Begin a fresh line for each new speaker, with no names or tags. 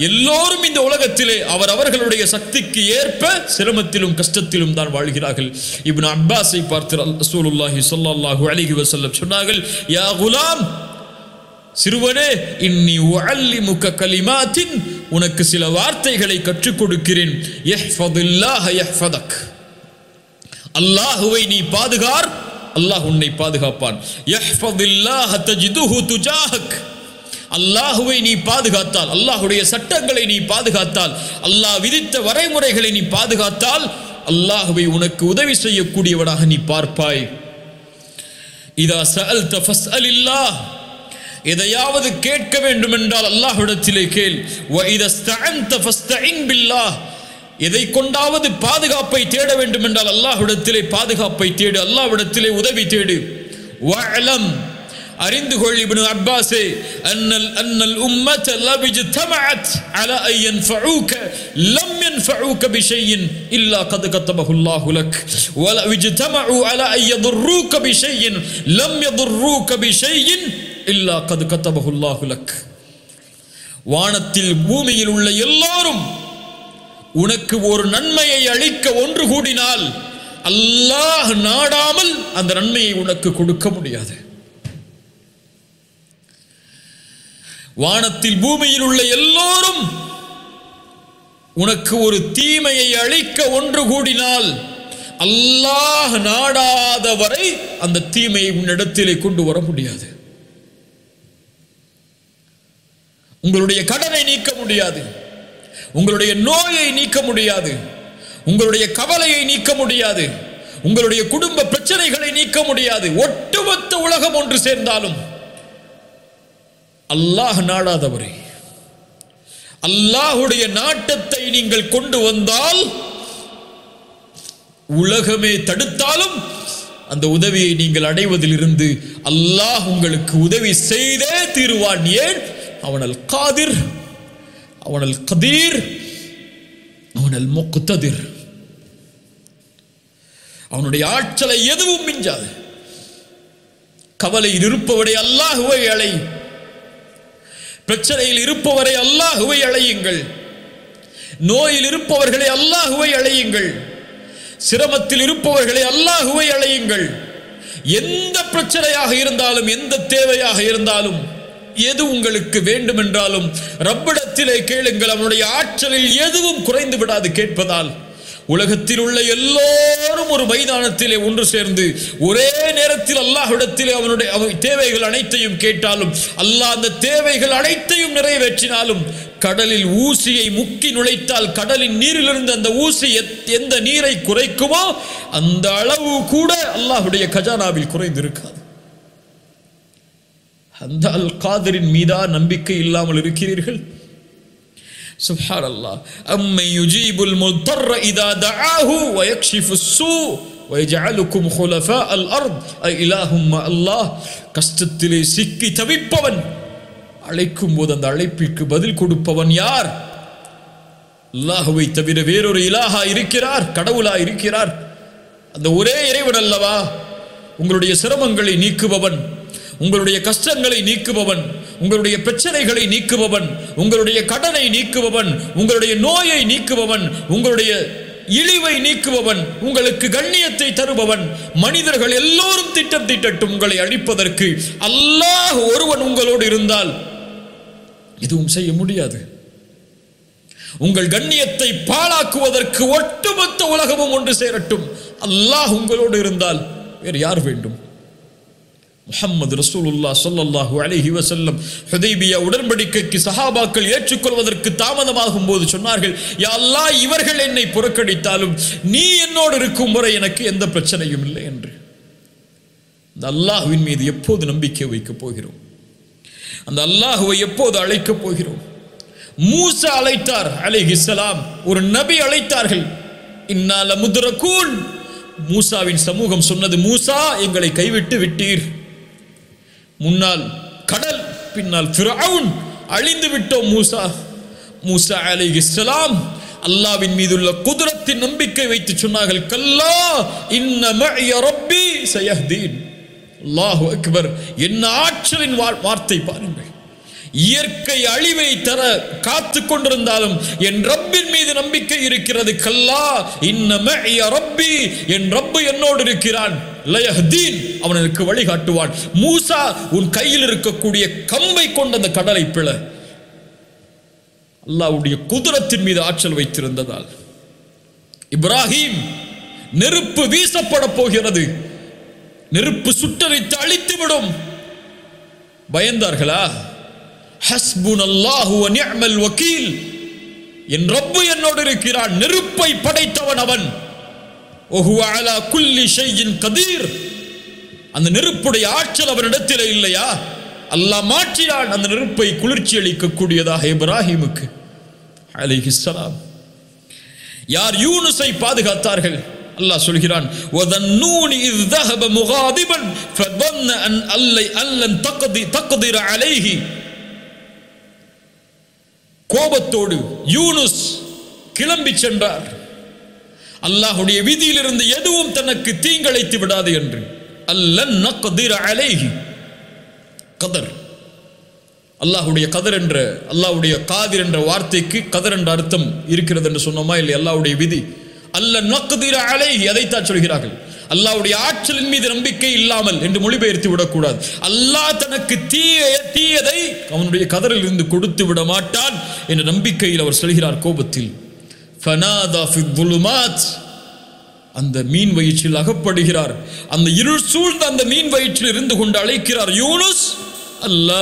எல்லோரும் இந்த உலகத்திலே அவர் அவர்களுடைய சக்திக்கு ஏற்ப சிரமத்திலும் கஷ்டத்திலும் தான் வாழ்கிறார்கள் இப்னு அப்பாஸை பார்த்து ரசூலுல்லாஹி ஸல்லல்லாஹு அலைஹி வஸல்லம் சொன்னார்கள் யா குலாம் சிறுவனே இன்னி உஅல்லிமுக கலிமாத்தின் உனக்கு சில வார்த்தைகளை கற்றுக் கொடுக்கிறேன் யஹ்ஃபதுல்லாஹ யஹ்ஃபதக் அல்லாஹுவை நீ பாதுகார் அல்லாஹ் உன்னை பாதுகாப்பான் யஹ்ஃபதுல்லாஹ தஜிதுஹு துஜாஹக் அல்லாஹுவை நீ பாதுகாத்தால் அல்லாஹுடைய சட்டங்களை நீ பாதுகாத்தால் அல்லாஹ் விதித்த வரைமுறைகளை நீ பாதுகாத்தால் அல்லாஹுவை உனக்கு உதவி செய்யக்கூடியவனாக நீ பார்ப்பாய் இதா சஅல்த ஃபஸ்அலில்லாஹ் எதையாவது கேட்க வேண்டும் என்றால் அல்லாஹ்விடத்திலே கேள் வ இதா ஸ்தஅன்த ஃபஸ்தஇன் பில்லாஹ் எதை கொண்டாவது பாதுகாப்பை தேட வேண்டும் என்றால் அல்லாஹ்விடத்திலே பாதுகாப்பை தேடு அல்லாஹ்விடத்திலே உதவி தேடு வஅலம் அறிந்து கொள் இப்னு அப்பாஸே அன்னல் அன்னல் உம்மத லவ் இஜ்தமஅத் அலா அன் யன்ஃபஊக லம் யன்ஃபஊக பிஷைஇன் இல்லா கத் கத்தபஹு அல்லாஹு லக் வல இஜ்தமஉ அலா அன் யضرூக பிஷைஇன் லம் யضرூக பிஷைஇன் இல்லா கத் கத்தபஹு அல்லாஹு லக் வானத்தில் பூமியில் உள்ள எல்லாரும் உனக்கு ஒரு நன்மையை அளிக்க ஒன்று கூடினால் அல்லாஹ் நாடாமல் அந்த நன்மையை உனக்கு கொடுக்க முடியாது வானத்தில் பூமியில் உள்ள எல்லோரும் உனக்கு ஒரு தீமையை அளிக்க ஒன்று கூடினால் அல்லாஹ் நாடாத வரை அந்த தீமையை உன்னிடத்திலே கொண்டு வர முடியாது உங்களுடைய கடனை நீக்க முடியாது உங்களுடைய நோயை நீக்க முடியாது உங்களுடைய கவலையை நீக்க முடியாது உங்களுடைய குடும்ப பிரச்சனைகளை நீக்க முடியாது ஒட்டுமொத்த உலகம் ஒன்று சேர்ந்தாலும் அல்லாஹ் நாடாதவரே அல்லாஹுடைய நாட்டத்தை நீங்கள் கொண்டு வந்தால் உலகமே தடுத்தாலும் அந்த உதவியை நீங்கள் அடைவதிலிருந்து அல்லாஹ் உங்களுக்கு உதவி செய்தே தீருவான் ஏன் அவனல் காதிர் அவனல் கதீர் அவனல் முக்ததிர் அவனுடைய ஆற்றலை எதுவும் மிஞ்சாது கவலையில் இருப்பவரை அல்லாஹுவை அழை பிரச்சனையில் இருப்பவரை அல்லாஹுவை அழையுங்கள் நோயில் இருப்பவர்களை அல்லாஹுவை அழையுங்கள் சிரமத்தில் இருப்பவர்களை அல்லாஹுவை அழையுங்கள் எந்த பிரச்சனையாக இருந்தாலும் எந்த தேவையாக இருந்தாலும் எது உங்களுக்கு வேண்டும் என்றாலும் ரப்பிடத்திலே கேளுங்கள் அவனுடைய ஆற்றலில் எதுவும் குறைந்து விடாது கேட்பதால் உலகத்தில் உள்ள எல்லோரும் ஒரு மைதானத்திலே ஒன்று சேர்ந்து ஒரே நேரத்தில் அல்லாஹ்விடத்திலே அவனுடைய அவன் தேவைகள் அனைத்தையும் கேட்டாலும் அல்லாஹ் அந்த தேவைகள் அனைத்தையும் நிறைவேற்றினாலும் கடலில் ஊசியை முக்கி நுழைத்தால் கடலின் நீரிலிருந்து அந்த ஊசி எத்- எந்த நீரை குறைக்குமோ அந்த அளவு கூட அல்லாஹ்வுடைய கஜானாவில் குறைந்திருக்காது அந்த அல் காதரின் மீதா நம்பிக்கை இல்லாமல் இருக்கிறீர்கள் سبحان الله أمن يجيب المضطر إذا دعاه ويكشف السوء ويجعلكم خلفاء الأرض أي إله مع الله கஷ்டத்திலே சிக்கி தவிப்பவன் அழைக்கும் போது அந்த அழைப்பிற்கு பதில் கொடுப்பவன் யார் அல்லாஹுவை தவிர வேறொரு இலாஹா இருக்கிறார் கடவுளா இருக்கிறார் அந்த ஒரே இறைவன் அல்லவா உங்களுடைய சிரமங்களை நீக்குபவன் உங்களுடைய கஷ்டங்களை நீக்குபவன் உங்களுடைய பிரச்சனைகளை நீக்குபவன் உங்களுடைய கடனை நீக்குபவன் உங்களுடைய நோயை நீக்குபவன் உங்களுடைய இழிவை நீக்குபவன் உங்களுக்கு கண்ணியத்தை தருபவன் மனிதர்கள் எல்லோரும் திட்டம் திட்டட்டும் உங்களை அழிப்பதற்கு அல்லாஹ் ஒருவன் உங்களோடு இருந்தால் எதுவும் செய்ய முடியாது உங்கள் கண்ணியத்தை பாழாக்குவதற்கு ஒட்டுமொத்த உலகமும் ஒன்று சேரட்டும் அல்லாஹ் உங்களோடு இருந்தால் வேறு யார் வேண்டும் முஹம்மது ரசூலுல்லா ஸல்லல்லாஹு அலைஹி வஸல்லம் ஹுதைபியா உடன்படிக்கைக்கு சஹாபாக்கள் ஏற்றுக்கொள்வதற்கு தாமதமாகும் போது சொன்னார்கள் யா அல்லாஹ் இவர்கள் என்னை புறக்கணித்தாலும் நீ என்னோடு இருக்கும் வரை எனக்கு எந்த பிரச்சனையும் இல்லை என்று அந்த அல்லாஹ்வின் மீது எப்போது நம்பிக்கை வைக்கப் போகிறோம் அந்த அல்லாஹுவை எப்போது அழைக்கப் போகிறோம் மூசா அழைத்தார் அலைஹிஸ்ஸலாம் ஒரு நபி அழைத்தார்கள் இன்னால முதுரகூன் மூசாவின் சமூகம் சொன்னது மூசா எங்களை கைவிட்டு விட்டீர் முன்னால் கடல் பின்னால் ஃபிரவுன் அழிந்து விட்டோம் மூசா மூசா அலைஹிஸ்ஸலாம் அல்லாவின் மீதுள்ள குதிரத்தின் நம்பிக்கை வைத்து சொன்னார்கள் கல்லா இன்ன மஇய ரப்பி சயஹ்தீன் அல்லாஹு அக்பர் என்ன ஆற்றலின் வா- வார்த்தை பாருங்கள் இயற்கை அழிவை தர காத்து கொண்டிருந்தாலும் என் ரப்பின் மீது நம்பிக்கை இருக்கிறது கல்லா இன்னம ரப்பி என் ரப்பு என்னோடு இருக்கிறான் லயஹ்தீன் அவன் எனக்கு வழிகாட்டுவான் மூசா உன் கையில் இருக்கக்கூடிய கம்பை கொண்ட அந்த கடலை பிள அல்லாஹ்வுடைய குதிரத்தின் மீது ஆற்றல் வைத்திருந்ததால் இப்ராஹிம் நெருப்பு வீசப்பட போகிறது நெருப்பு சுட்டரித்து அழித்து விடும் பயந்தார்களா ஹஸ்புன் அல்லாஹு நிஅமல் வக்கீல் என் ரப்பு என்னோடு இருக்கிறான் நெருப்பை படைத்தவன் அவன் ஒஹுவ அலா குல்லி ஷையின் கதீர் அந்த நெருப்புடைய ஆற்றல் அவனிடத்தில் இல்லையா அல்லாஹ் மாற்றினான் அந்த நெருப்பை குளிர்ச்சி அளிக்கக்கூடியதாக இப்ராஹிமுக்கு அலைஹிஸ்ஸலாம் யார் யூனுஸை பாதுகாத்தார்கள் அல்லாஹ் சொல்கிறான் وَذَنُّونِ إِذْ ذَهَبَ مُغَاضِبًا فَظَنَّ أَنْ أَلَّ- أَنْ لَنْ تَقْدِ- تَقْدِرَ عَلَيْهِ கோபத்தோடு யூனுஸ் கிளம்பி சென்றார் அல்லாஹுடைய விதியிலிருந்து எதுவும் தனக்கு தீங்கிழைத்து விடாது என்று அல்லன் நக்திர அலைஹி கதர் அல்லாஹுடைய கதர் என்ற அல்லாஹ்வுடைய காதிர் என்ற வார்த்தைக்கு கதர் என்ற அர்த்தம் இருக்கிறது என்று சொன்னோமா இல்லை அல்லாஹ்வுடைய விதி அல்ல நக்திர அலைஹி அதைத்தான் சொல்கிறார்கள் அல்லாஹ்வுடைய ஆற்றலின் மீது நம்பிக்கை இல்லாமல் என்று மொழிபெயர்த்து விடக்கூடாது அல்லாஹ் தனக்கு தீய தீயதை அவனுடைய கதரில் இருந்து கொடுத்து விட மாட்டான் என்ற நம்பிக்கையில் அவர் சொல்கிறார் கோபத்தில் ஃபனாதா ஃபி துலுமாத் அந்த மீன் வயிற்றில் அகப்படுகிறார் அந்த இருள் சூழ்ந்த அந்த மீன் வயிற்றில் இருந்து கொண்டு அழைக்கிறார் யூனுஸ் அல்லா